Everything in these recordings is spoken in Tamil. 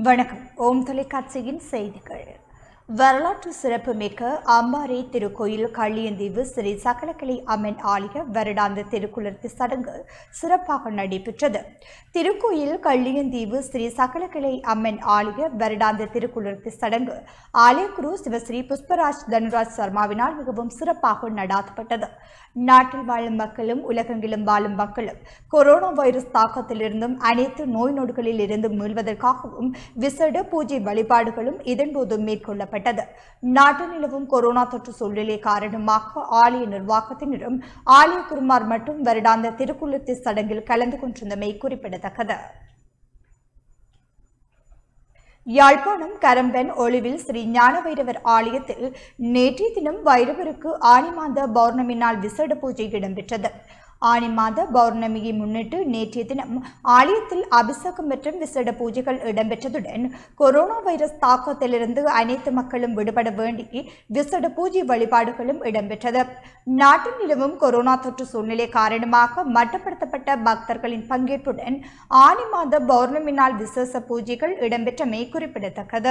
வணக்கம் ஓம் தொலைக்காட்சியின் செய்திகள் வரலாற்று சிறப்புமிக்க அம்பாறை திருக்கோயில் கள்ளியந்தீவு ஸ்ரீ சகலக்கலை அம்மன் ஆலய வருடாந்த திருக்குளர்த்தி சடங்கு சிறப்பாக நடைபெற்றது திருக்கோயில் கள்ளியந்தீவு ஸ்ரீ சகலக்கலை அம்மன் ஆலய வருடாந்த திருக்குளர்த்தி சடங்கு ஆலய குரு சிவஸ்ரீ புஷ்பராஜ் தனுராஜ் சர்மாவினால் மிகவும் சிறப்பாக நடாத்தப்பட்டது நாட்டில் வாழும் மக்களும் உலகெங்கிலும் வாழும் மக்களும் கொரோனா வைரஸ் தாக்கத்திலிருந்தும் அனைத்து நோய் நொடிகளில் இருந்தும் மீள்வதற்காகவும் விசேட பூஜை வழிபாடுகளும் இதன்போது மேற்கொள்ளப்பட்டது நாட்டில் நிலவும் கொரோனா தொற்று சூழ்நிலை காரணமாக ஆலய நிர்வாகத்தினரும் ஆலய குருமார் மற்றும் வருடாந்த திருக்குளத்தி சடங்கில் கலந்து கொண்டிருந்தமை குறிப்பிடத்தக்கது யாழ்ப்பாணம் கரம்பன் ஒளிவில் ஸ்ரீ ஞானவைரவர் ஆலயத்தில் நேற்றைய தினம் வைரவருக்கு ஆனிமாந்த பௌர்ணமி நாள் விசேட பூஜை இடம்பெற்றது ஆனி மாத பௌர்ணமியை முன்னிட்டு நேற்றைய தினம் ஆலயத்தில் அபிஷேகம் மற்றும் விசேட பூஜைகள் இடம்பெற்றதுடன் கொரோனா வைரஸ் தாக்கத்திலிருந்து அனைத்து மக்களும் விடுபட வேண்டி விசேட பூஜை வழிபாடுகளும் இடம்பெற்றது நாட்டில் நிலவும் கொரோனா தொற்று சூழ்நிலை காரணமாக மட்டுப்படுத்தப்பட்ட பக்தர்களின் பங்கேற்புடன் ஆனி மாத பௌர்ணமி நாள் விசேஷ பூஜைகள் இடம்பெற்றமை குறிப்பிடத்தக்கது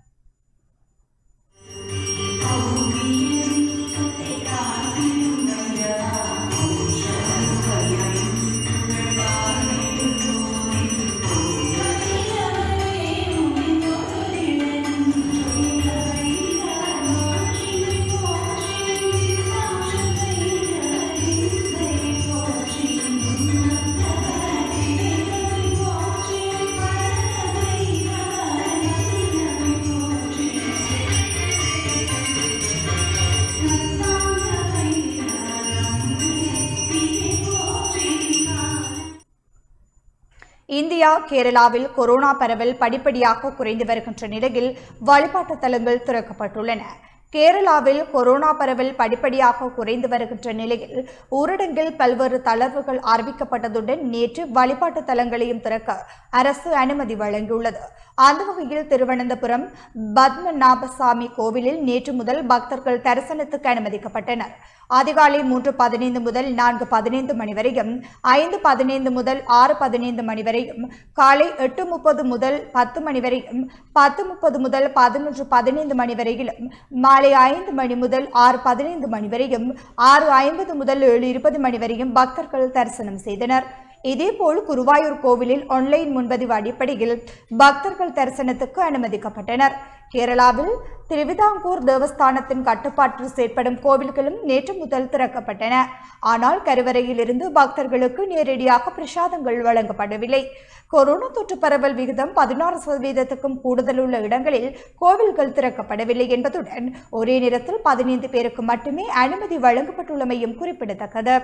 இந்தியா கேரளாவில் கொரோனா பரவல் படிப்படியாக குறைந்து வருகின்ற நிலையில் வழிபாட்டு தலங்கள் திறக்கப்பட்டுள்ளன கேரளாவில் கொரோனா பரவல் படிப்படியாக குறைந்து வருகின்ற நிலையில் ஊரடங்கில் பல்வேறு தளர்வுகள் அறிவிக்கப்பட்டதுடன் நேற்று வழிபாட்டு தலங்களையும் திறக்க அரசு அனுமதி வழங்கியுள்ளது அந்த வகையில் திருவனந்தபுரம் பத்மநாபசாமி கோவிலில் நேற்று முதல் பக்தர்கள் தரிசனத்துக்கு அனுமதிக்கப்பட்டனர் அதிகாலை மூன்று பதினைந்து முதல் நான்கு பதினைந்து மணி வரையும் ஐந்து பதினைந்து முதல் ஆறு பதினைந்து மணி வரையும் காலை எட்டு முப்பது முதல் பத்து மணி வரையும் பத்து முப்பது முதல் பதினொன்று பதினைந்து மணி வரையிலும் மாலை ஐந்து மணி முதல் ஆறு பதினைந்து மணி வரையும் ஆறு ஐம்பது முதல் ஏழு இருபது மணி வரையும் பக்தர்கள் தரிசனம் செய்தனர் இதேபோல் குருவாயூர் கோவிலில் ஆன்லைன் முன்பதிவு அடிப்படையில் பக்தர்கள் தரிசனத்துக்கு அனுமதிக்கப்பட்டனர் கேரளாவில் திருவிதாங்கூர் தேவஸ்தானத்தின் கட்டுப்பாட்டில் செயற்படும் கோவில்களும் நேற்று முதல் திறக்கப்பட்டன ஆனால் கருவறையில் இருந்து பக்தர்களுக்கு நேரடியாக பிரசாதங்கள் வழங்கப்படவில்லை கொரோனா தொற்று பரவல் விகிதம் பதினாறு சதவீதத்துக்கும் கூடுதல் உள்ள இடங்களில் கோவில்கள் திறக்கப்படவில்லை என்பதுடன் ஒரே நேரத்தில் பதினைந்து பேருக்கு மட்டுமே அனுமதி வழங்கப்பட்டுள்ளமையும் குறிப்பிடத்தக்கது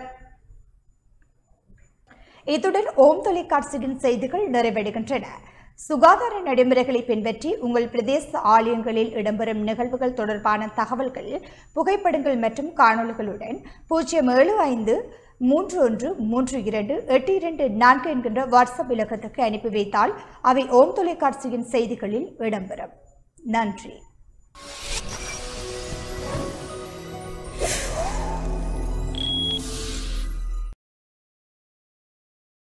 இத்துடன் ஓம் தொலைக்காட்சியின் செய்திகள் நிறைவடைகின்றன சுகாதார நடைமுறைகளை பின்பற்றி உங்கள் பிரதேச ஆலயங்களில் இடம்பெறும் நிகழ்வுகள் தொடர்பான தகவல்கள் புகைப்படங்கள் மற்றும் காணொலிகளுடன் பூஜ்ஜியம் ஏழு ஐந்து மூன்று ஒன்று மூன்று இரண்டு எட்டு இரண்டு நான்கு என்கின்ற வாட்ஸ்அப் இலக்கத்துக்கு அனுப்பி வைத்தால் அவை ஓம் தொலைக்காட்சியின் செய்திகளில் இடம்பெறும் நன்றி